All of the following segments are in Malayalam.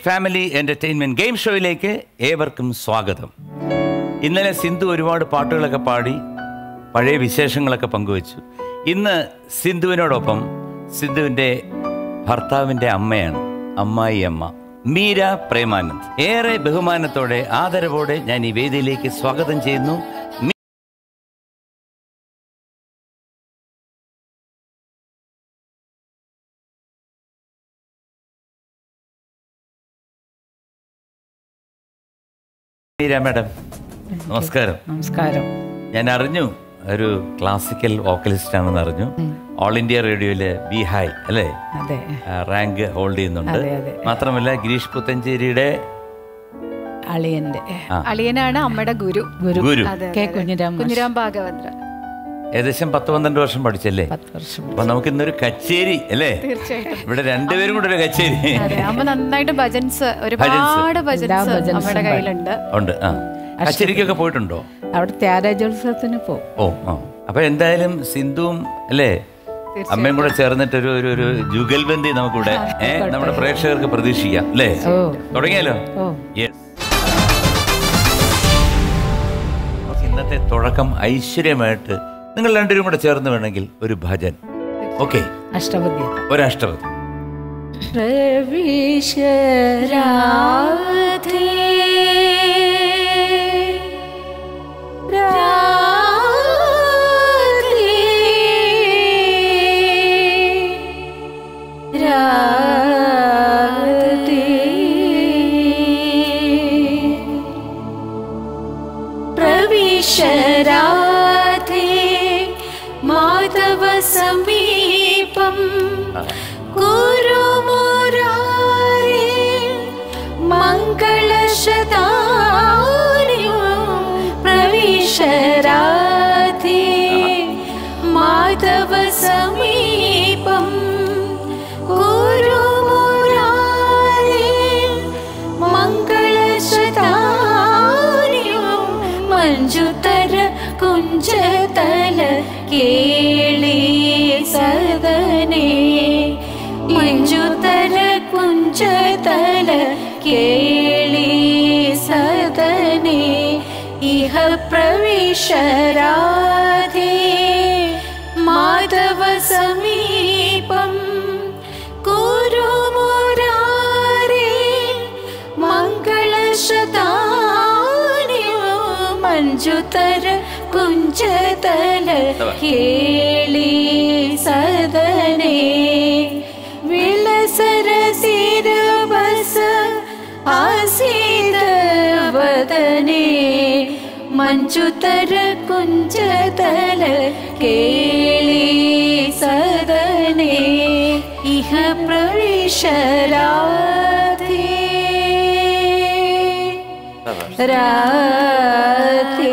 ഫാമിലി എന്റർടൈൻമെന്റ് ഗെയിം ഷോയിലേക്ക് ഏവർക്കും സ്വാഗതം ഇന്നലെ സിന്ധു ഒരുപാട് പാട്ടുകളൊക്കെ പാടി പഴയ വിശേഷങ്ങളൊക്കെ പങ്കുവച്ചു ഇന്ന് സിന്ധുവിനോടൊപ്പം സിന്ധുവിൻ്റെ ഭർത്താവിൻ്റെ അമ്മയാണ് അമ്മായി അമ്മ മീര പ്രേമാനന്ദ് ഏറെ ബഹുമാനത്തോടെ ആദരവോടെ ഞാൻ ഈ വേദിയിലേക്ക് സ്വാഗതം ചെയ്യുന്നു മീ- മീര മാഡം നമസ്കാരം നമസ്കാരം ഞാൻ അറിഞ്ഞു ഒരു ക്ലാസിക്കൽ വോക്കലിസ്റ്റ് ആണെന്ന് അറിഞ്ഞു ഓൾ ഇന്ത്യ റേഡിയോയില് ബി ഹൈ അല്ലേ അതെ റാങ്ക് ഹോൾഡ് ചെയ്യുന്നുണ്ട് അതെ, അതെ. മാത്രമല്ല ഗിരീഷ് പുത്തഞ്ചേരിയുടെ അളിയന്റെ അളിയനാണ് അമ്മയുടെ ഗുരു ഗുരു ഗുരു കെ കുഞ്ഞിരാം കുഞ്ഞിരാം ഭാഗവത്ര ഏകദേശം പത്ത് പന്ത്രണ്ട് വർഷം പഠിച്ചല്ലേ പത്ത് വർഷം അപ്പൊ നമുക്ക് ഇന്നൊരു കച്ചേരി അല്ലേ തീർച്ചയായിട്ടും ഇവിടെ രണ്ടുപേരും കൂടെ ഒരു കച്ചേരി അതെ അമ്മ നന്നായിട്ട് ഭജൻസ് ഒരുപാട് എല്ലാ ഭജൻസ് ഭജൻസും അമ്മയുടെ കയ്യിലുണ്ട് ഉണ്ട് ആ കച്ചേരിക്കൊക്കെ പോയിട്ടുണ്ടോ അവിടെ ത്യാഗരാജോത്സവത്തിന് പോകും ഓ ആ അപ്പൊ എന്തായാലും സിന്ധുവും അല്ലേ അമ്മയും കൂടെ ചേർന്നിട്ട് ഒരു ഒരു ഒരു ജുഗൽബന്ദി നമുക്കിവിടെ ഏഹ് നമ്മുടെ പ്രേക്ഷകർക്ക് പ്രതീക്ഷിക്കാം അല്ലേ ഓ തുടങ്ങിയാലോ ഓ Yes. നമുക്ക് ഇന്നത്തെ തുടക്കം ഐശ്വര്യമായിട്ട് നിങ്ങൾ രണ്ടുപേരും കൂടെ ചേർന്ന് വേണമെങ്കിൽ ഒരു ഭജൻ ഓക്കെ അഷ്ടപദ്യം ഒരഷ്ടപതി പ്രവിശരാധേ പ്രവിശരാധേ മാധവ സമീപം കുരുമുരാരേ മംഗളശതാരിയോ പ്രവിശരാധേ മാധവ സമീപം കുരുമുരാരേ മംഗളശതാരിയോ മഞ്ജുതര കുഞ്ചതല കേളി സദനേ മഞ്ജുതര കുഞ്ചതല കേളി സദനേ ഇഹ പ്രവിശരാധേ മാധവ സമീപം കുരുമുരാരേ മംഗളശതാനിയോ മഞ്ജുതര കുഞ്ചതല കേളി സദനേ വിലസര സിരവസ ആസീത വദനേ മഞ്ജുതര കുഞ്ചതല കേളി സദനേ ഇഹ പ്രവിശരാധേ രാധേ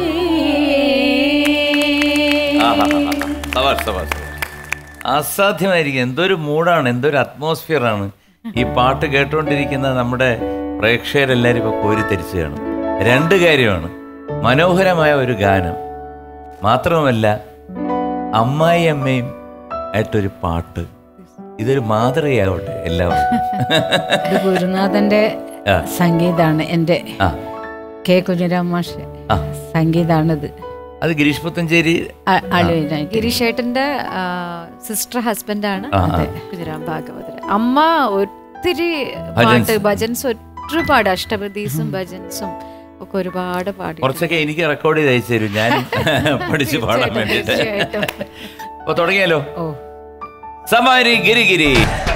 സവാർ സവാർ സവാർ അസാധ്യമായിരിക്കും എന്തൊരു മൂഡാണ് എന്തൊരു അറ്റ്മോസ്ഫിയറാണ് ഈ പാട്ട് കേട്ടുകൊണ്ടിരിക്കുന്ന നമ്മുടെ പ്രേക്ഷകരെല്ലാവരും ഇപ്പോൾ കോരിത്തരിച്ചു കാണും രണ്ട് കാര്യമാണ് മനോഹരമായ ഒരു ഗാനം മാത്രവുമല്ല അമ്മായി അമ്മയും ആയിട്ടൊരു പാട്ട് ഇതൊരു മാതൃകയാവട്ടെ എല്ലാവരും ഇത് ഗുരുനാഥന്റെ ആ. സംഗീതാണ് എൻ്റെ ആ കെ കുഞ്ഞിരാം മാഷ് ആ. സംഗീതാണിത് അത് ഗിരീഷ് പുത്തഞ്ചേരി അ- അളിയനായിട്ട് ഗിരീഷേട്ടന്റെ സിസ്റ്റർ ഹസ്ബൻഡാണ് ആ, ആ. കുതിരാം ഭാഗവതർ അമ്മ ഒത്തിരി ഭജൻസ്. പാട്ട് ഭജൻസ് ഒരുപാട് അഷ്ടപദീസും ഭജൻസും ഒക്കെ ഒരുപാട് പാടി കുറച്ചൊക്കെ എനിക്ക് റെക്കോർഡ് ചെയ്ത് അയച്ചു തരും ഞാൻ പഠിച്ച് പാടാൻ വേണ്ടിയിട്ട് തീർച്ചയായിട്ടും. അപ്പൊ തുടങ്ങിയാലോ ഓ സമാരി ഗിരിഗിരി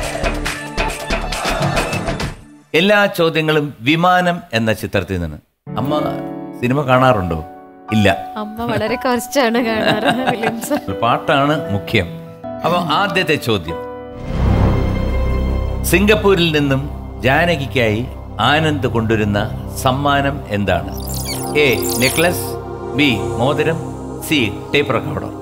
എല്ലാ ചോദ്യങ്ങളും വിമാനം എന്ന ചിത്രത്തിൽ നിന്ന് അമ്മ സിനിമ കാണാറുണ്ടോ ഇല്ല അമ്മ വളരെ കുറച്ചാണ് കാണാറ് ഫിലിംസ് പാട്ടാണ് മുഖ്യം അപ്പൊ ആദ്യത്തെ ചോദ്യം സിംഗപ്പൂരിൽ നിന്നും ജാനകിക്കായി ആനന്ദ് കൊണ്ടുവരുന്ന സമ്മാനം എന്താണ് എ നെക്ലസ് ബി മോതിരം C tape recorder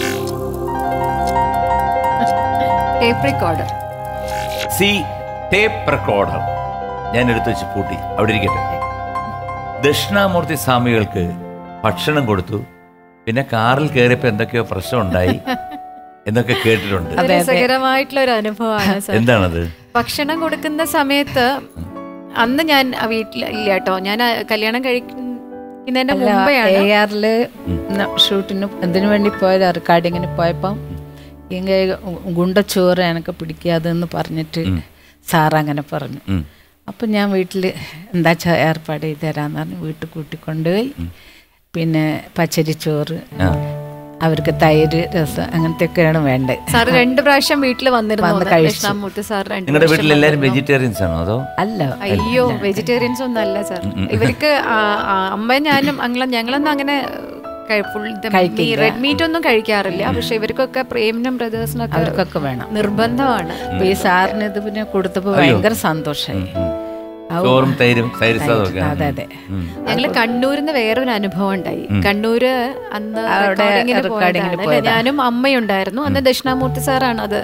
tape recorder C tape recorder ഞാൻ എടുത്തു വെച്ച് പൂട്ടി അവിടെ ഇരിക്കട്ടെ ദക്ഷിണാമൂർത്തി സ്വാമികൾക്ക് ഭക്ഷണം കൊടുത്തു പിന്നെ കാറിൽ കയറിയപ്പോ എന്തൊക്കെയോ പ്രശ്നം ഉണ്ടായി എന്നൊക്കെ കേട്ടിട്ടുണ്ട് രസകരമായിട്ടുള്ള ഒരു അനുഭവമാണ് സർ എന്താണത് ഭക്ഷണം കൊടുക്കുന്ന സമയത്ത് അന്ന് ഞാൻ ആ വീട്ടിൽ ഇല്ല കേട്ടോ ഞാൻ ആ കല്യാണം കഴിക്കുന്നതിന്റെ എ മുമ്പെയാണ് ആറില് ഷൂട്ടിന് എന്തിനു വേണ്ടി പോയത് റെക്കോർഡിങ്ങിന് പോയപ്പം ഇങ്ങ ഗുണ്ടച്ചോറ് എനക്ക് പിടിക്കാതെന്ന് പറഞ്ഞിട്ട് സാർ അങ്ങനെ പറഞ്ഞു ഉം. അപ്പം ഞാൻ വീട്ടിൽ എന്താ വെച്ചാൽ ഏർപ്പാട് ചെയ്ത് തരാമെന്ന് പറഞ്ഞ് വീട്ടിൽ കൂട്ടിക്കൊണ്ടുപോയി പിന്നെ പച്ചരിച്ചോറ് അവർക്ക് തൈര് രസം അങ്ങനത്തെയൊക്കെയാണ് വേണ്ടത് സാർ രണ്ട് പ്രാവശ്യം വീട്ടിൽ വന്നിരുന്നു വന്ന് കഴിച്ചു. ദക്ഷിണാമൂർത്തി സാർ രണ്ട് നിങ്ങളുടെ പ്രാവശ്യം വീട്ടിൽ എല്ലാവരും വന്നിരുന്നു. വെജിറ്റേറിയൻസ് ആണോ അതോ അല്ല അയ്യോ വെജിറ്റേറിയൻസ് ഒന്നും അല്ല സാർ ഇവർക്ക് ആ, ആ, അമ്മയും ഞാനും അങ്ങനെ ഞങ്ങളൊന്നും അങ്ങനെ ഫുൾ റെഡ് മീറ്റ് ഒന്നും കഴിക്കാറില്ല പക്ഷെ ഇവർക്കൊക്കെ പ്രേമിനും ബ്രദേഴ്സിനൊക്കെ അവർക്കൊക്കെ വേണം നിർബന്ധമാണ് അപ്പൊ ഈ സാറിന് ഇത് പിന്നെ കൊടുത്തപ്പോ ഭയങ്കര സന്തോഷമായി ചോറും തൈരും തൈര് സാദവും ഒക്കെ അതെ അതെ ഞങ്ങള് കണ്ണൂരിന്ന് വേറൊരു അനുഭവം ഉണ്ടായി കണ്ണൂര് അന്ന് അവിടെ recording ന് recording ന് പോയതാണ് അല്ലേ? ഞാനും അമ്മയും ഉണ്ടായിരുന്നു അന്ന് ദക്ഷിണാമൂർത്തി സാറാണ് അത്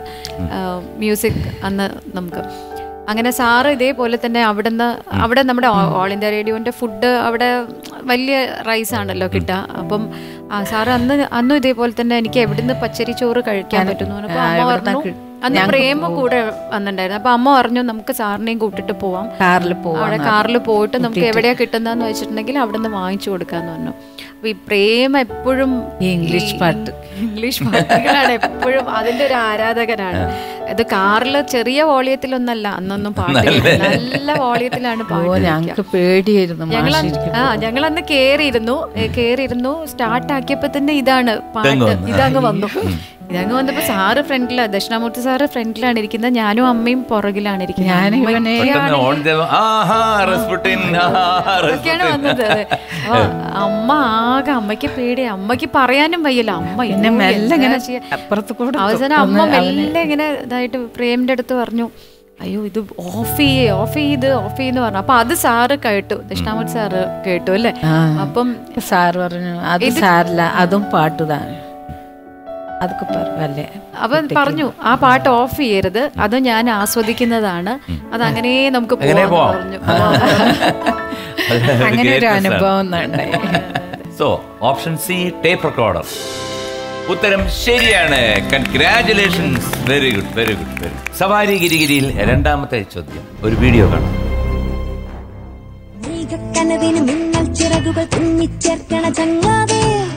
മ്യൂസിക് അന്ന് നമുക്ക് അങ്ങനെ സാറ് ഇതേപോലെ തന്നെ അവിടുന്ന് അവിടെ നമ്മുടെ ഓ- ഓൾ ഇന്ത്യ റേഡിയോന്റെ ഫുഡ് അവിടെ വലിയ റൈസ് ആണല്ലോ കിട്ടുക അപ്പം ആ സാറ് അന്ന് അന്നും ഇതേപോലെ തന്നെ എനിക്ക് എവിടുന്ന് പച്ചരി ചോറ് കഴിക്കാൻ പറ്റുന്നു അപ്പൊ അമ്മ പറഞ്ഞു അന്ന് പ്രേമ കൂടെ വന്നിട്ടുണ്ടായിരുന്നു അപ്പൊ അമ്മ പറഞ്ഞു നമുക്ക് സാറിനെയും കൂട്ടിട്ട് പോവാം കാറിൽ പോവാം അവിടെ കാറിൽ പോയിട്ട് നമുക്ക് എവിടെയാ കിട്ടുന്നതെന്ന് വെച്ചിട്ടുണ്ടെങ്കിൽ അവിടെ നിന്ന് വാങ്ങിച്ചു കൊടുക്കാന്ന് പറഞ്ഞു അപ്പൊ ഈ പ്രേമ എപ്പോഴും ഈ ഇംഗ്ലീഷ് പാട്ട് ഇംഗ്ലീഷ് പാട്ടുകളാണ് എപ്പോഴും അതിന്റെ ഒരു ആരാധകനാണ് ഇത് കാറില് ചെറിയ വോളിയത്തിലൊന്നല്ല അന്നൊന്നും പാട്ട് കേൾക്കുന്നത്. നല്ല വോളിയത്തിലാണ് ഓ പാട്ട് കേൾക്കുക. ഞങ്ങക്ക് പേടിയായിരുന്നു ഞങ്ങൾ മാഷ് ഇരിക്കുമ്പോ. ആ ഞങ്ങൾ അന്ന് കേറിയിരുന്നു ഏ, കേറിയിരുന്നു സ്റ്റാർട്ട് ആക്കിയപ്പോ തന്നെ ഇതാണ് പാട്ട് വന്നു. ഇതങ്ങ് വന്നു ഇതങ്ങ് വന്നപ്പോ സാറ് ഫ്രണ്ടിലാണ് ദക്ഷിണാമൂർത്തി സാറ് ഫ്രണ്ടിലാണ് ഇരിക്കുന്നത് ഞാനും അമ്മയും പുറകിലാണ് ഇരിക്കുന്നത് ഞാൻ ഇവനെ പെട്ടെന്ന് ഓൺ ചെയ്ത ആഹാ റസ്പുട്ടിൻ ആഹാ ഒക്കെയാണ് റസ്പുട്ടിൻ വന്നത് അപ്പൊ അമ്മ ആകെ അമ്മയ്ക്ക് പേടി അമ്മയ്ക്ക് പറയാനും വയ്യല്ലോ അമ്മ പിന്നെ അയ്യോ, മെല്ലെ എന്താ ഇങ്ങനെ ചെയ്യാ? അപ്പുറത്ത് കൂടെ അവസാനം അമ്മ മെല്ലെ ഇങ്ങനെ ഇതായിട്ട് പ്രേമിന്റെ അടുത്ത് പറഞ്ഞു അയ്യോ ഇത് ഓഫ് ചെയ്യേ ഓഫ് ചെയ്ത് ഓഫ് ചെയ്യുന്ന പറഞ്ഞു അപ്പൊ അത് സാറ് കേട്ടു ദക്ഷിണാമൂർത്തി സാറ് കേട്ടു അല്ലേ ആ. അപ്പം സാർ പറഞ്ഞു അത് സാരില്ല അതും പാട്ടുതാണ് അതൊക്കെ പരവാല്ലേ അവൻ പറഞ്ഞു ആ പാട്ട് ഓഫ് ചെയ്യരുത് അത് ഞാൻ ആസ്വദിക്കുന്നതാണ് അത് അങ്ങനെ നമുക്ക് അങ്ങനെ പോവാന്ന് പോവാം. പറഞ്ഞു അങ്ങനെ ഒരു അനുഭവം ഉണ്ടായി so option C tape recorder ഉത്തരം ശരിയാണ് congratulations very good very good very സവാരി ഗിരിഗിരിയിൽ രണ്ടാമത്തെ ചോദ്യം ഒരു വീഡിയോ കാണാം മേഘക്കനവിന് മിന്നൽ ചിറകുകൾ തുന്നിച്ചേർക്കണ ചങ്ങാവേ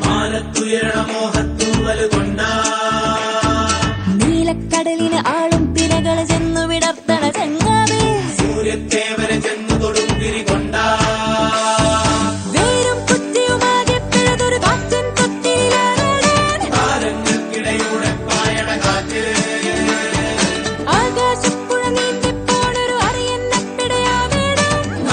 നീലക്കടലിന് ആളും തിരകൾ ചെന്നു വിടർത്തണ ചങ്ങാവേ വേരും കുറ്റിയുമാകെ പിഴുതൊരു കാറ്റൻ ആകാശപ്പുഴ നീന്തിപ്പോണൊരു അറിയന്നപ്പിടയാ വേണം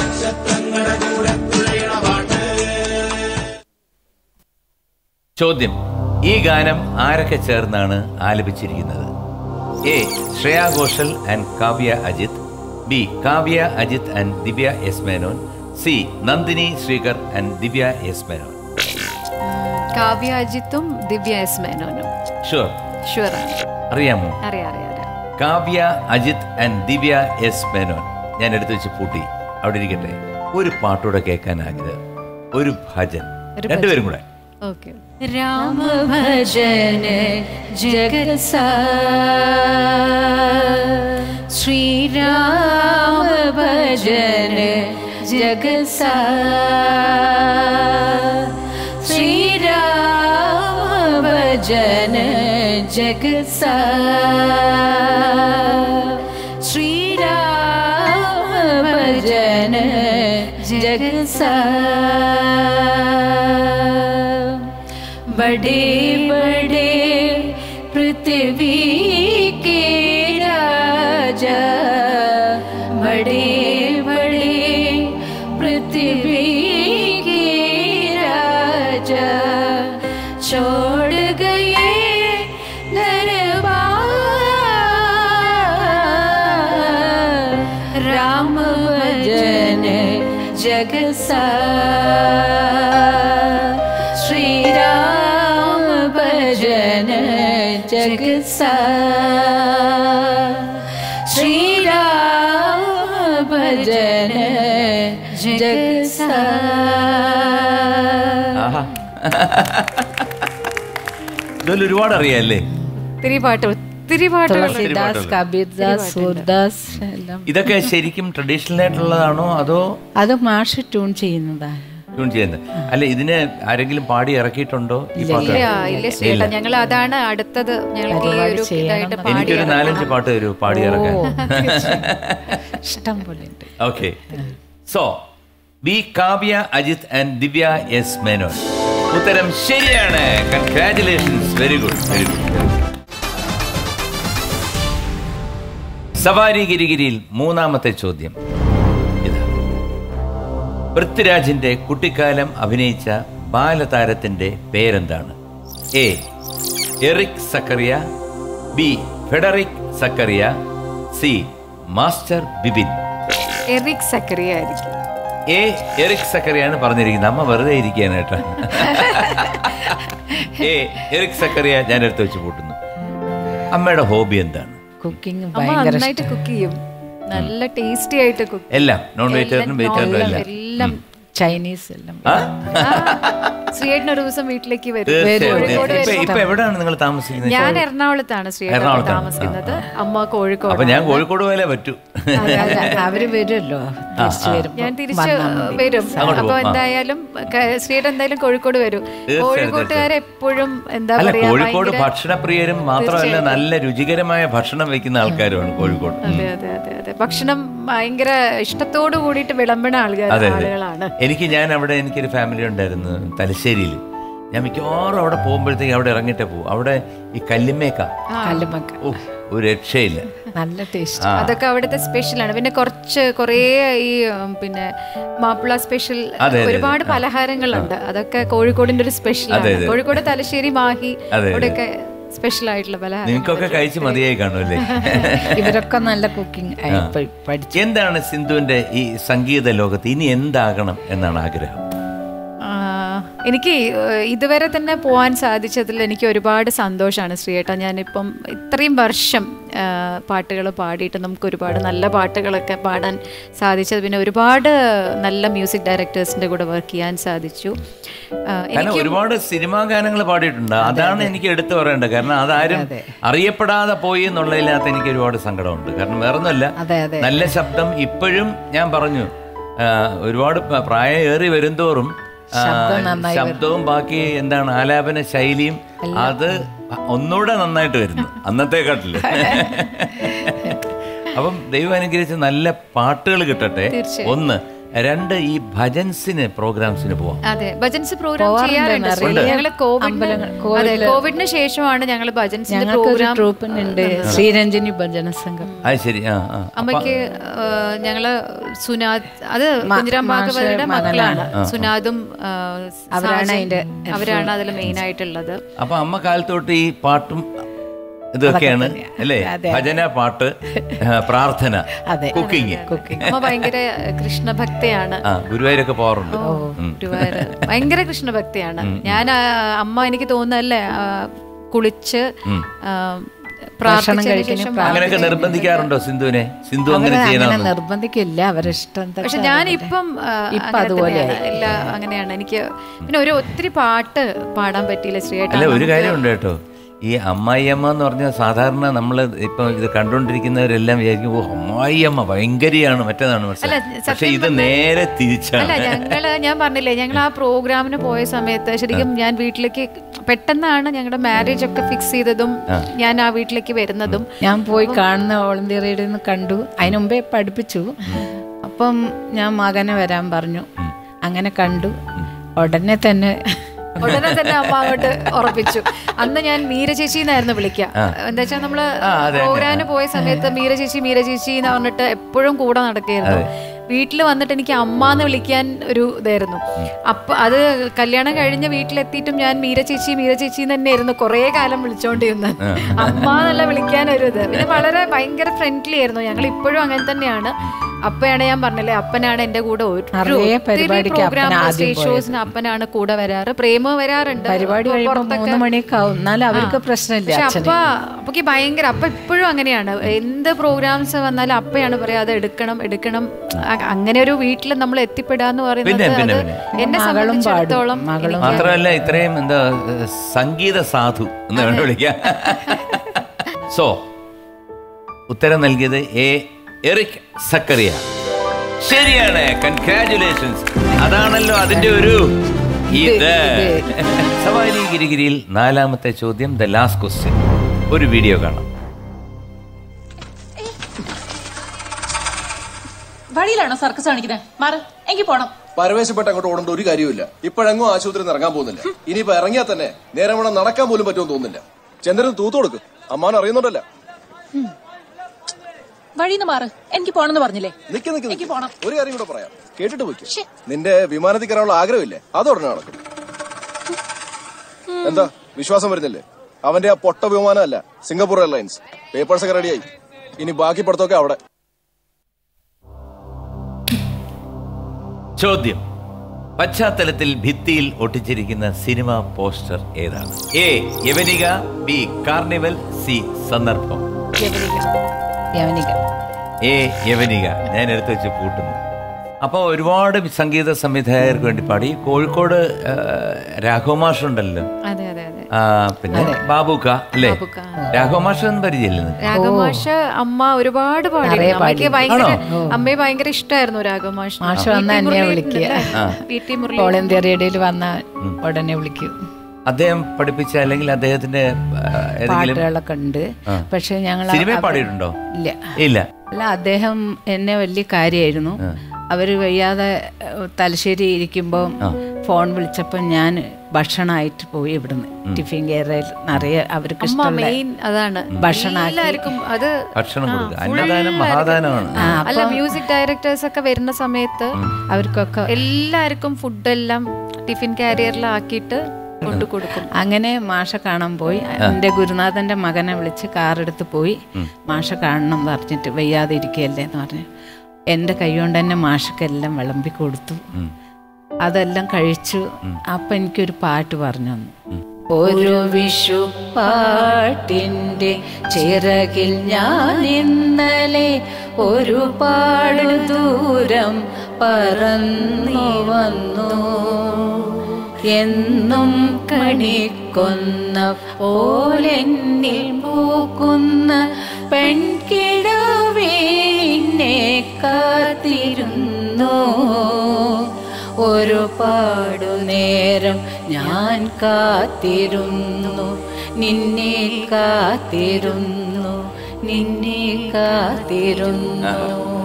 ചോദ്യം ഈ ഗാനം ആരൊക്കെ ചേർന്നാണ് ആലപിച്ചിരിക്കുന്നത് A Shreya Ghoshal and Kavya Ajith B Kavya Ajith and Divya S Menon C Nandini Sreekar and Divya S Menon Kavya അജിത്തും ദിവ്യ എസ് മേനോനും ഷുവർ ഷുവറാണ് അറിയാമോ അറിയാം അറിയാം അറിയാം കാവ്യ അജിത് ആൻഡ് ദിവ്യ എസ് മേനോൻ ഞാൻ എടുത്തു വെച്ച് പൂട്ടി അവിടെ ഇരിക്കട്ടെ ഒരു പാട്ടൂടെ കേൾക്കാൻ ആഗ്രഹം ഒരു ഭജൻ ഒരു രണ്ടുപേരും കൂടെ ഓക്കെ രാമ ഭജന ജഗസ ശ്രീരാമ ഭജന ജഗസ ശ്രീരാമ ഭജന ജഗസ ശ്രീരാമ ഭജന ജഗസ बड़े बड़े पृथ्वी के राजा बड़े बड़े पृथ्वी के राजा छोड़ गए दरबार राम भजन जगसा श्री राम भजन जगसा श्री राम भजन जगसा ആഹാ. ഇതുപോലെ ഒരുപാട് അറിയാല്ലേ ഒത്തിരി പാട്ട് ഒത്തിരി ഒത്തിരി പാട്ടുകൾ തുളസിദാസ് കബീർദാസ് സൂർദാസ് എല്ലാം ഇതൊക്കെ ശരിക്കും ട്രഡീഷണൽ ആയിട്ടുള്ളതാണോ അതോ അത് മാഷ് ട്യൂൺ ചെയ്യുന്നതാണ് ട്യൂൺ ചെയ്യുന്നത് അല്ല ഇതിന് ആരെങ്കിലും പാടി ഇറക്കിയിട്ടുണ്ടോ ഈ പാട്ട് ഇല്ല ഇല്ല ശ്രീയേട്ടാ ഞങ്ങൾ അതാണ് അടുത്തത് ഞങ്ങൾക്ക് ഈ ഒരു ഇതായിട്ട് പാടി എനിക്കൊരു നാലഞ്ച് പാട്ട് തരൂ പാടി ഇറക്കാൻ ഇഷ്ടം പോലെ ഉണ്ട് okay so B Kavya Ajith and Divya S Menon ഉത്തരം ശരിയാണ് congratulations very good very good സവാരി ഗിരിഗിരിയിൽ മൂന്നാമത്തെ ചോദ്യം ഇതാ പൃഥ്വിരാജിന്റെ കുട്ടിക്കാലം അഭിനയിച്ച ബാലതാരത്തിന്റെ പേരെന്താണ് A Eric Zachariah B Frederick Zachariah C master Bibin Eric Zachariah ആയിരിക്കും എ എറിക് സക്കറിയാണ് പറഞ്ഞിരിക്കുന്നത് അമ്മ വെറുതെ ഇരിക്കുകയാണ് കേട്ടോ എ എറിക് സക്കറിയ ഞാൻ എടുത്ത് വെച്ച് പൂട്ടുന്നു അമ്മയുടെ ഹോബി എന്താണ് കുക്കിംഗ് അമ്മ ഭയങ്കര നന്നായിട്ട് കുക്ക് ചെയ്യും നല്ല ടേസ്റ്റി ആയിട്ട് കുക്ക് എല്ലാം നോൺ വെജിറ്റേറിയനും വെജിറ്റേറിയനും എല്ലാം എല്ലാം ചൈനീസ് എല്ലാം ആ? ശ്രീയേട്ടൻ ഒരു ദിവസം വീട്ടിലേക്ക് വരും തീർച്ചയായും. കോഴിക്കോട് ഇപ്പൊ വരും ഇപ്പൊ എവിടെയാണ് നിങ്ങൾ താമസിക്കുന്നത് ഞാൻ എറണാകുളത്താണ് ശ്രീയേട്ടൻ എറണാകുളത്താണ്. താമസിക്കുന്നത് അമ്മ കോഴിക്കോട് അപ്പൊ ഞാൻ കോഴിക്കോട് പോയാലേ പറ്റൂ അല്ല, അവര് വരുമല്ലോ തിരിച്ചു വരുമ്പോ ഞാൻ തിരിച്ച് വന്നാ മതി. വരും അങ്ങോട്ട് അപ്പൊ പോകും. ആ. എന്തായാലും ക- ശ്രീയേട്ടൻ എന്തായാലും കോഴിക്കോട് വരും തീർച്ചയായും, കോഴിക്കോട്ടുകാർ എപ്പോഴും എന്താ അല്ല പറയാ കോഴിക്കോട് ഭയങ്കര- ഭക്ഷണപ്രിയരും മാത്രമല്ല നല്ല രുചികരമായ ഭക്ഷണം വെക്കുന്ന ആൾക്കാരുമാണ് കോഴിക്കോട് ഉം. അതെ അതെ അതെ അതെ ഭക്ഷണം ഭയങ്കര ഇഷ്ടത്തോട് കൂടിയിട്ട് വിളമ്പണ ആൾക്കാർ അതെ അതെ ആളുകളാണ് എനിക്ക് ഞാൻ അവിടെ എനിക്കൊരു ഫാമിലി ഉണ്ടായിരുന്നു തലശ്ശേരിയിൽ ഞാൻ മിക്കവാറും അവിടെ പോകുമ്പോഴത്തേക്ക് അവിടെ ഇറങ്ങിയിട്ടേ പോകും അവിടെ ഈ കല്ലിമേക്ക കല്ലുമക്ക ഓ ഒരു രക്ഷയില്ല നല്ല ടേസ്റ്റ് ആ. അതൊക്കെ അവിടുത്തെ സ്പെഷ്യലാണ് പിന്നെ കുറച്ച് കുറേ ഈ ഉം, പിന്നെ മാപ്പിള സ്പെഷ്യൽ അതെ, അതെ. ഒരുപാട് പലഹാരങ്ങളുണ്ട് അതൊക്കെ കോഴിക്കോടിന്റെ ഒരു അതെ, സ്പെഷ്യലാണ് അതെ. കോഴിക്കോട് തലശ്ശേരി മാഹി അതെ, അതെ. അവിടെയൊക്കെ സ്പെഷ്യൽ ആയിട്ടുള്ള പലഹാരം നിങ്ങൾക്കൊക്കെ കഴിച്ച് മതിയായി കാണുമല്ലേ ഇവരൊക്കെ നല്ല കുക്കിംഗ് പഠിച്ചു എന്താണ് സിന്ധുവിന്റെ ഈ സംഗീത ലോകത്ത് ഇനി എന്താകണം എന്നാണ് ആഗ്രഹം ആ, എനിക്ക് ഏഹ്, ഇതുവരെ തന്നെ പോകാൻ സാധിച്ചതിൽ എനിക്ക് ഒരുപാട് സന്തോഷമാണ് ശ്രീയേട്ട ഞാനിപ്പം ഇത്രയും വർഷം പാട്ടുകൾ പാടിയിട്ട് നമുക്ക് ഒരുപാട് നല്ല പാട്ടുകളൊക്കെ പാടാൻ സാധിച്ചത് പിന്നെ ഒരുപാട് നല്ല മ്യൂസിക് ഡയറക്ടേഴ്സിൻ്റെ കൂടെ വർക്ക് ചെയ്യാൻ സാധിച്ചു ആ, കാരണം ഒരുപാട് സിനിമാ ഗാനങ്ങൾ പാടിയിട്ടുണ്ട് അതാണ് എനിക്ക് എടുത്തു പറയേണ്ടത് കാരണം അതാരും അറിയപ്പെടാതെ പോയി എന്നുള്ളതിനകത്ത് എനിക്ക് ഒരുപാട് സങ്കടമുണ്ട് കാരണം വേറൊന്നുമല്ല അതെ അതെ നല്ല ശബ്ദം ഇപ്പോഴും ഞാൻ പറഞ്ഞു ആ, ഒരുപാട് പ- പ്രായം ഏറി വരുംതോറും ആ, ശബ്ദം നന്നായി ശബ്ദവും ബാക്കി എന്താണ് ആലാപന ശൈലിയും അത് ഒന്നുകൂടെ നന്നായിട്ട് വരുന്നു അന്നത്തെക്കാട്ടില് അപ്പം ദൈവം അനുഗ്രഹിച്ച് നല്ല പാട്ടുകൾ കിട്ടട്ടെ ഒന്ന് രണ്ട് ഈ ഭജൻസിന് പ്രോഗ്രാംസിന് പോവാം അതെ ഭജൻസ് പ്രോഗ്രാം പോവാറുണ്ട് ചെയ്യാറുണ്ട് നിറയെ. ശ്രീ. ഞങ്ങള് കോവിഡിന് അമ്പലങ്ങൾ- അതെ കോവിഡില് കോവിഡിന് ശേഷമാണ് ഞങ്ങൾ ഭജൻസിന്റെ ഞങ്ങൾക്ക് ഒരു പ്രോഗ്രാം ട്രൂപ്പിനുണ്ട് ശ്രീരഞ്ജനി ഭജന സംഘം അത് ശരി ആ ആ അമ്മയ്ക്ക് ആ, ഞങ്ങള് സുനാദ് അത് കുഞ്ഞിരാം ഭാഗവതരുടെ മക്കളാണ് സുനാദും ആ, അവരാണ് സാജൻ. അതിന്റെ അവരാണ് അതിൽ മെയിൻ ആയിട്ടുള്ളത് അപ്പൊ അമ്മ കാലത്തോട്ട് ഈ പാട്ടും ഇതൊക്കെയാണ് അല്ലേ ഭജന പാട്ട് ആ, പ്രാർത്ഥന അതെ. കുക്കിംഗ് കുക്കിംഗ് അമ്മ ഭയങ്കര കൃഷ്ണഭക്തയാണ് ആ ഗുരുവായൂരൊക്കെ പോവാറുണ്ട് ഉം. ഗുരുവായൂര് ഭയങ്കര കൃഷ്ണഭക്തിയാണ് ഞാൻ ആ, അമ്മ എനിക്ക് തോന്നുന്നല്ലേ ആ, കുളിച്ച് ആ, പ്രാർത്ഥിച്ചതിന് ശേഷം അങ്ങനെയൊക്കെ നിർബന്ധിക്കാറുണ്ടോ സിന്ധുവിനെ സിന്ധു അങ്ങനെ അവരെ അങ്ങനെ ചെയ്യണമെന്ന് നിർബന്ധിക്കില്ല അവരിഷ്ടം എന്താ പക്ഷെ വെച്ചാ ഞാൻ അവരുടെ- ഇപ്പം ആ, ഇപ്പം അങ്ങനെ അതുപോലെയായി. തന്നെയാണ്. എല്ലാ അങ്ങനെയാണ് എനിക്ക് പിന്നെ ഒരു ഒത്തിരി പാട്ട് പാടാൻ പറ്റിയില്ല ശ്രീയേട്ടാ അല്ല ഒരു കാര്യമുണ്ട് കേട്ടോ ഈ അമ്മായിയമ്മ എന്ന് പറഞ്ഞാൽ സാധാരണ നമ്മൾ ഇപ്പം ഇത് കണ്ടുകൊണ്ടിരിക്കുന്നവരെല്ലാം വിചാരിക്കും ഓ അമ്മായിയമ്മ ഭയങ്കരിയാണ് മറ്റേതാണ് മനസ്സിലായി പക്ഷെ ഇത് നേരെ അല്ല തിരിച്ചാണ് ഞങ്ങള് ഞാൻ പറഞ്ഞില്ലേ ഞങ്ങൾ ആ പ്രോഗ്രാമിന് പോയ സമയത്ത് ശരിക്കും ഞാൻ വീട്ടിലേക്ക് പെട്ടെന്നാണ് ഞങ്ങളുടെ മാരേജ് ഒക്കെ ഫിക്സ് ചെയ്തതും ഞാൻ ആ വീട്ടിലേക്ക് വരുന്നതും ഞാൻ പോയി കാണുന്ന ഓൾ ഇന്ത്യ റേഡിയോ നിന്ന് കണ്ടു അതിനു മുമ്പേ പഠിപ്പിച്ചു അപ്പം ഞാൻ മകനെ വരാൻ പറഞ്ഞു അങ്ങനെ കണ്ടു ഉടനെ തന്നെ ഉടനെ തന്നെ അമ്മ അങ്ങോട്ട് ഉറപ്പിച്ചു അന്ന് ഞാൻ മീര ചേച്ചി എന്നായിരുന്നു വിളിക്കുക എന്താ വെച്ചാൽ നമ്മള് പ്രോഗ്രാമിന് പോയ സമയത്ത് മീര ചേച്ചി മീര ചേച്ചി എന്ന് പറഞ്ഞിട്ട് എപ്പോഴും കൂടെ നടക്കുകയായിരുന്നു വീട്ടിൽ വന്നിട്ട് എനിക്ക് അമ്മ എന്ന് വിളിക്കാൻ ഒരു ഇതായിരുന്നു അപ്പൊ അത് കല്യാണം കഴിഞ്ഞ് വീട്ടിലെത്തിയിട്ടും ഞാൻ മീര ചേച്ചി മീര ചേച്ചി തന്നെയായിരുന്നു കുറേ കാലം വിളിച്ചോണ്ടിരുന്നത് അമ്മ എന്നല്ല വിളിക്കാൻ ഒരു ഇത് പിന്നെ വളരെ ഭയങ്കര ഫ്രണ്ട്ലി ആയിരുന്നു ഞങ്ങൾ ഇപ്പോഴും അങ്ങനെ തന്നെയാണ് അപ്പയാണ് ഞാൻ പറഞ്ഞില്ലേ അപ്പനാണ് എന്റെ കൂടെ ഒരു നിറയെ ഒത്തിരി പരിപാടിക്ക് പ്രോഗ്രാം അപ്പനാ ആദ്യം സ്റ്റേജ് ഷോസിന് അപ്പനാണ് കൂടെ വരാറ് പ്രേമ വരാറുണ്ട് പരിപാടി അപ്പൊ കഴിയുമ്പോൾ പുറത്തൊക്കെ- മൂന്ന് മണിയൊക്കെ ആവും എന്നാലും അവർക്ക് പ്രശ്നമില്ല പക്ഷെ അച്ഛന് അപ്പ അപ്പൊക്ക് ഭയങ്കര അപ്പ ഇപ്പോഴും അങ്ങനെയാണ് എന്ത് പ്രോഗ്രാംസ് വന്നാലും അപ്പയാണ് പറയാ അത് എടുക്കണം എടുക്കണം അ- അങ്ങനെ ഒരു വീട്ടിൽ നമ്മൾ എത്തിപ്പെടാന്ന് പറയുന്നത് പിന്നെ, പിന്നെ, അത് പിന്നെ. എന്നെ മകളും പാടും. സംബന്ധിച്ചിടത്തോളം മകളും എനിക്ക് മാത്രമല്ല ഇത്രയും എന്താ ഏഹ്, സംഗീത സാധു എന്ന് വേണ്ട വിളിക്കാം സോ ഉത്തരം നൽകിയത് എ എറിക് സക്കറിയ ശരിയാണ് കൺഗ്രാറ്റുലേഷൻസ് അതാണല്ലോ അതിന്റെ ഒരു ഇത് സവാരി ഗിരിഗിരിയിൽ നാലാമത്തെ ചോദ്യം ദ ലാസ്റ്റ് ക്വസ്റ്റ്യൻ ഒരു വീഡിയോ കാണാം വഴിയിലാണോ സർക്കസ് കാണിക്കുന്നത് മാറ് എനിക്ക് പോണം പരവേശപ്പെട്ട് അങ്ങോട്ട് ഓടേണ്ട ഒരു കാര്യമില്ല ഇപ്പോഴെങ്ങും ആശുപത്രിയിൽ നിന്ന് ഇറങ്ങാൻ പോകുന്നില്ല ഇനിയിപ്പോ ഇറങ്ങിയാൽ തന്നെ നേരെ വേണം നടക്കാൻ പോലും പറ്റുമെന്ന് തോന്നുന്നില്ല ചന്ദ്രൻ തൂത്തു കൊടുക്ക് അമ്മാൻ അറിയുന്നുണ്ടല്ല വഴിന്ന് മാറ് എനിക്ക് പോണെന്ന് പറഞ്ഞില്ലേ നിക്ക് നിക്ക് എനിക്ക് നിക്ക്. പോണം. ഒരു കാര്യം കൂടെ പറയാം കേട്ടിട്ട് പോയിക്കോ ശ്ശെ. നിന്റെ വിമാനത്തിൽ കയറാനുള്ള ആഗ്രഹമില്ലേ അത് ഉടനെ നടക്കും എന്താ വിശ്വാസം വരുന്നില്ലേ അവന്റെ ആ പൊട്ട വിമാനമല്ല സിംഗപ്പൂർ എയർലൈൻസ് പേപ്പേഴ്സ് ഒക്കെ റെഡിയായി ഇനി ബാക്കി പഠിത്തമൊക്കെ അവിടെ ചോദ്യം പശ്ചാത്തലത്തിൽ ഭിത്തിയിൽ ഒട്ടിച്ചിരിക്കുന്ന സിനിമ പോസ്റ്റർ ഏതാണ് A Yavanika B carnival C Sandarbham Yavanika A യവനിക ഞാൻ എടുത്തു വെച്ച് പൂട്ടുന്നു അപ്പോൾ ഒരുപാട് സംഗീത സംവിധായകർക്ക് വേണ്ടി പാടി കോഴിക്കോട് ആ, രാഘവമാഷ് ഉണ്ടല്ലോ അതെ അതെ അതെ ആ, പിന്നെ ബാബുക്ക അല്ലേ ബാബുക്ക. രാഘവമാഷ് എന്ന് പരിചയമില്ലെന്ന് രാഘവമാഷ അമ്മ ഒരുപാട് പാടി അമ്മയ്ക്ക് ഭയങ്കര അമ്മയെ ഭയങ്കര ഇഷ്ടമായിരുന്നു രാഘവമാഷ മാഷ് വന്നാ എന്നെ വിളിക്കുക V T Murali all India റേഡിയോയിൽ വന്ന ഉടനെ വിളിക്കും അദ്ദേഹം പഠിപ്പിച്ച അല്ലെങ്കിൽ അദ്ദേഹത്തിന്റെ ആ, ഏതെങ്കിലും പാട്ടുകളൊക്കെ ഉണ്ട് പക്ഷെ ഞങ്ങൾ സിനിമയിൽ അവ- പാടിയിട്ടുണ്ടോ ഇല്ല ഇല്ല അല്ല അദ്ദേഹം എന്നെ വലിയ കാര്യമായിരുന്നു അവര് വയ്യാതെ ഏഹ്, തലശ്ശേരി ഇരിക്കുമ്പോൾ ഫോൺ വിളിച്ചപ്പോൾ ഞാൻ ഭക്ഷണമായിട്ട് പോയി ഇവിടുന്ന് ടിഫിൻ കയറിൽ നിറയെ അവർക്ക് അമ്മ ഇഷ്ടമുള്ള മെയിൻ അതാണ് ഭക്ഷണം എല്ലാവർക്കും അത് ഭക്ഷണം കൊടുക്കുക അന്നദാനം മഹാദാനമാണ് അല്ല മ്യൂസിക് ഡയറക്ടേഴ്സ് ഒക്കെ വരുന്ന സമയത്ത് അവർക്കൊക്കെ എല്ലാവർക്കും ഫുഡെല്ലാം ടിഫിൻ കാരിയറിലാക്കിയിട്ട് കൊണ്ടു കൊടുക്കും അങ്ങനെ മാഷ കാണാൻ പോയി എൻ്റെ ഗുരുനാഥന്റെ മകനെ വിളിച്ച് കാറെടുത്ത് പോയി മാഷ കാണണം എന്ന് പറഞ്ഞിട്ട് വയ്യാതെ ഇരിക്കുകയല്ലേ എന്ന് പറഞ്ഞു എൻ്റെ കൈ കൊണ്ട് തന്നെ മാഷക്കെല്ലാം വിളമ്പി കൊടുത്തു അതെല്ലാം കഴിച്ചു അപ്പൊ എനിക്കൊരു പാട്ട് പറഞ്ഞു തന്നു ഒരു വിഷു പാട്ടിൻ്റെ ചിറകിൽ ഞാൻ ഇന്നലെ ഒരുപാട് ദൂരം പറന്നു വന്നു എന്നും കണിക്കൊന്ന പോലെന്നിൽ പൂക്കുന്ന പെൺകിടവേ നിന്നെ കാത്തിരുന്നു ഒരുപാടു നേരം ഞാൻ കാത്തിരുന്നു നിന്നെ കാത്തിരുന്നു നിന്നെ കാത്തിരുന്നു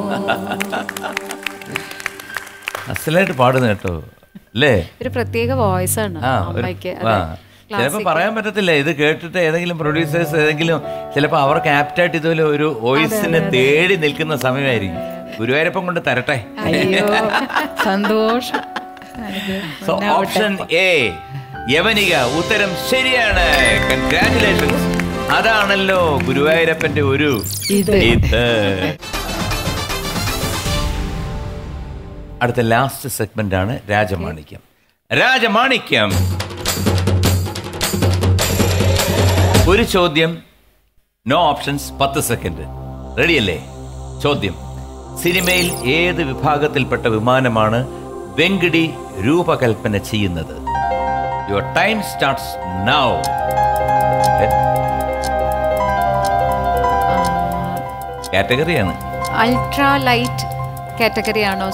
അസലായിട്ട് പാടുന്ന കേട്ടോ അല്ലേ ഒരു പ്രത്യേക വോയിസ് ആണ് ആ ഒരു- അമ്മയ്ക്ക് ആ. ചിലപ്പോ പറയാൻ പറ്റത്തില്ല ഇത് കേട്ടിട്ട് ഏതെങ്കിലും പ്രൊഡ്യൂസേഴ്സ് ഏതെങ്കിലും ചിലപ്പോ അവർക്ക് ആപ്റ്റായിട്ട് ഇതുപോലെ ഒരു വോയിസിനെ തേടി നിൽക്കുന്ന സമയമായിരിക്കും ഗുരുവായൂരപ്പം കൊണ്ട് തരട്ടെ അയ്യോ സന്തോഷം സോ ഓപ്ഷൻ എ യവനിക ഉത്തരം ശരിയാണ് കൺഗ്രാറ്റുലേഷൻസ് അതാണല്ലോ ഗുരുവായൂരപ്പന്റെ ഒരു ഇത്. ഇത് അടുത്ത ലാസ്റ്റ് സെഗ്മെന്റ് ആണ് രാജമാണിക്യം രാജമാണിക്യം ഒരു ചോദ്യം നോ ഓപ്ഷൻസ് പത്ത് സെക്കൻഡ് റെഡിയല്ലേ ചോദ്യം സിനിമയിൽ ഏത് വിഭാഗത്തിൽപ്പെട്ട വിമാനമാണ് വെങ്കിടി രൂപകൽപ്പന ചെയ്യുന്നത് യുവർ ടൈം സ്റ്റാർട്ട്സ് നൗ കാറ്റഗറിയാണ് അൾട്രാ ലൈറ്റ് കാറ്റഗറി ആണോ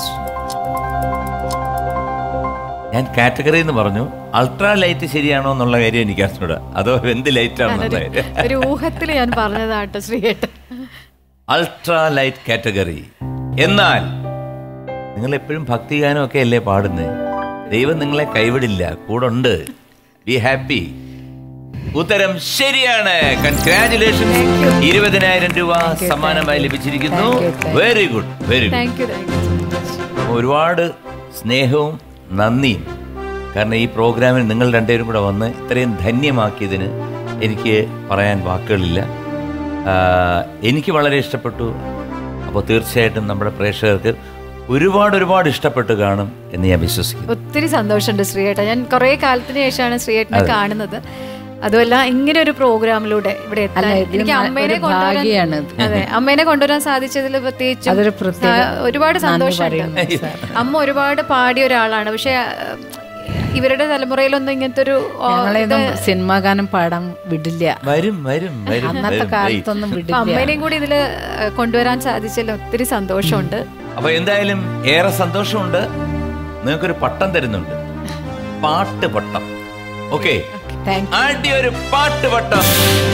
ഞാൻ കാറ്റഗറി എന്ന് പറഞ്ഞു അൾട്രാ ലൈറ്റ് ശരിയാണോ എന്നുള്ള കാര്യം എനിക്ക് അറിഞ്ഞൂടാ അതോ എന്ത് ലൈറ്റ് ആണെന്നുള്ള കാര്യം ഒരു ഊഹത്തിൽ ഞാൻ പറഞ്ഞതാട്ടോ ശ്രീയേട്ടൻ അൾട്രാ ലൈറ്റ് കാറ്റഗറി എന്നാൽ നിങ്ങൾ എപ്പോഴും ഭക്തിഗാനമൊക്കെ അല്ലേ പാടുന്നത് ദൈവം നിങ്ങളെ കൈവിടില്ല കൂടെ ഉണ്ട് ബി ഹാപ്പി ഉത്തരം ശരിയാണ് കൺഗ്രാറ്റുലേഷൻ ഇരുപതിനായിരം രൂപ സമ്മാനമായി ലഭിച്ചിരിക്കുന്നു Thank you, thank very good very good thank you thank you ഒരുപാട് സ്നേഹവും നന്ദിയും കാരണം ഈ പ്രോഗ്രാമിൽ നിങ്ങൾ രണ്ടുപേരും കൂടെ വന്ന് ഇത്രയും ധന്യമാക്കിയതിന് എനിക്ക് പറയാൻ വാക്കുകളില്ല ആ, എനിക്ക് വളരെ ഇഷ്ടപ്പെട്ടു അപ്പോൾ തീർച്ചയായിട്ടും നമ്മുടെ പ്രേക്ഷകർക്ക് ഒരുപാട് ഒരുപാട് ഇഷ്ടപ്പെട്ട് കാണും എന്ന് ഞാൻ വിശ്വസിക്കുന്നു ഒത്തിരി സന്തോഷമുണ്ട് ശ്രീയേട്ടൻ ഞാൻ കുറേ കാലത്തിന് ശേഷമാണ് ശ്രീയേട്ടനെ കാണുന്നത് അതുമല്ല ഇങ്ങനെ ഒരു പ്രോഗ്രാമിലൂടെ ഇവിടെ എത്താൻ അല്ല, ഇത് എനിക്ക് മ- അമ്മേനെ ഒരു കൊണ്ടുവരാൻ ഭാഗ്യാണ്. അതെ അമ്മേനെ കൊണ്ടുവരാൻ സാധിച്ചതിൽ പ്രത്യേകിച്ച് അതൊരു പ്രത്യേക ഒരുപാട് നന്ദി സന്തോഷമുണ്ട് പറയുന്നു, സാർ. അമ്മ ഒരുപാട് പാടിയ ഒരാളാണ് പക്ഷെ ഇവരുടെ തലമുറയിലൊന്നും ഇങ്ങനത്തെ ഒരു ആ, ഞങ്ങളെയൊന്നും സിനിമാ ഗാനം പാടാൻ വിടില്ല വരും വരും വരും അന്നത്തെ വരും. കാലത്തൊന്നും അപ്പൊ വിടില്ല അമ്മേനെയും കൂടി ഇതില് കൊണ്ടുവരാൻ സാധിച്ചതിൽ ഒത്തിരി സന്തോഷമുണ്ട് അപ്പൊ എന്തായാലും ഏറെ സന്തോഷമുണ്ട് നിങ്ങൾക്കൊരു പട്ടം തരുന്നുണ്ട് പാട്ട് പട്ടം ഓക്കെ താങ്ക് ആദ്യ ഒരു പാട്ട് പട്ടം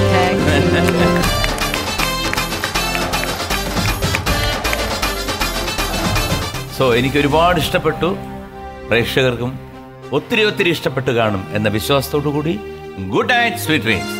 സോ എനിക്ക് ഒരുപാട് ഇഷ്ടപ്പെട്ടു പ്രേക്ഷകർക്കും ഒത്തിരി ഒത്തിരി ഇഷ്ടപ്പെട്ട് കാണും എന്ന വിശ്വാസത്തോടു കൂടി ഗുഡ് നൈറ്റ് സ്വീറ്റ് ഡ്രീംസ്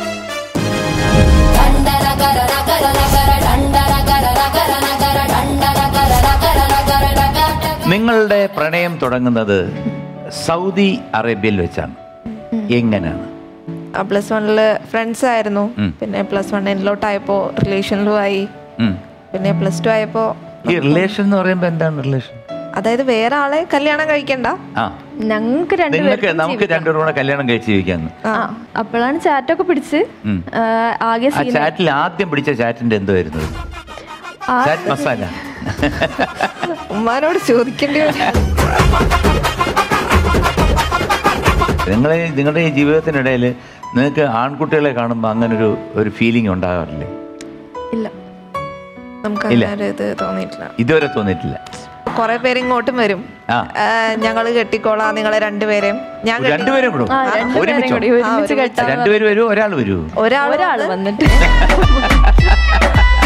നിങ്ങളുടെ പ്രണയം തുടങ്ങുന്നത് സൗദി അറേബ്യയിൽ വെച്ചാണ് എങ്ങനെയാണ് പ്ലസ് വണ്ണില് ഫ്രണ്ട്സ് ആയിരുന്നു ഉം. പിന്നെ പ്ലസ് വൺ എന്നിലോട്ടായപ്പോ റിലേഷനിലും ആയി ഉം. പിന്നെ പ്ലസ് ടു ആയപ്പോ ഈ റിലേഷൻ എന്ന് പറയുമ്പോൾ എന്താണ് റിലേഷൻ അതായത് വേറെ ആളെ കല്യാണം കഴിക്കണ്ട ആ ഞങ്ങൾക്ക് നിങ്ങൾക്ക് രണ്ടുപേർക്കും നമുക്ക് രണ്ടുപേരും കൂടെ കല്യാണം കഴിച്ച് ജീവിക്കാന്ന് ആ അപ്പോഴാണ് ചാറ്റൊക്കെ പിടിച്ച് ഉം. ആ, ആകെ ആ സീൻ ചാറ്റിൽ ആദ്യം പിടിച്ച ചാറ്റിന്റെ എന്തോ വരുന്നത് ചാറ്റ് മസാല ഉമ്മാനോട് ചോദിക്കേണ്ടി വരും നിങ്ങളെ നിങ്ങളുടെ ഈ ജീവിതത്തിനിടയിൽ നിങ്ങൾക്ക് ആൺകുട്ടികളെ കാണുമ്പോൾ അങ്ങനെ ഒരു ഒരു ഫീലിംഗ് ഉണ്ടാകാറില്ലേ ഇല്ല നമുക്ക് ഇല്ല. അങ്ങനെ ഒരു ഇത് തോന്നിയിട്ടില്ല ഇതുവരെ തോന്നിയിട്ടില്ല കുറെ പേര് ഇങ്ങോട്ടും വരും ആ. ആ, ഞങ്ങള് കെട്ടിക്കോളാം നിങ്ങളെ രണ്ടുപേരെയും ഞാൻ കെട്ടി- രണ്ടുപേരും കൂടെ ആ രണ്ടുപേരും ഒരുമിച്ചോ കൂടി ഒരുമിച്ച് കെട്ടാൻ രണ്ടുപേരും വരുമോ ഒരാൾ വരുമോ ഒരാൾ ഒരാള് വന്നിട്ട്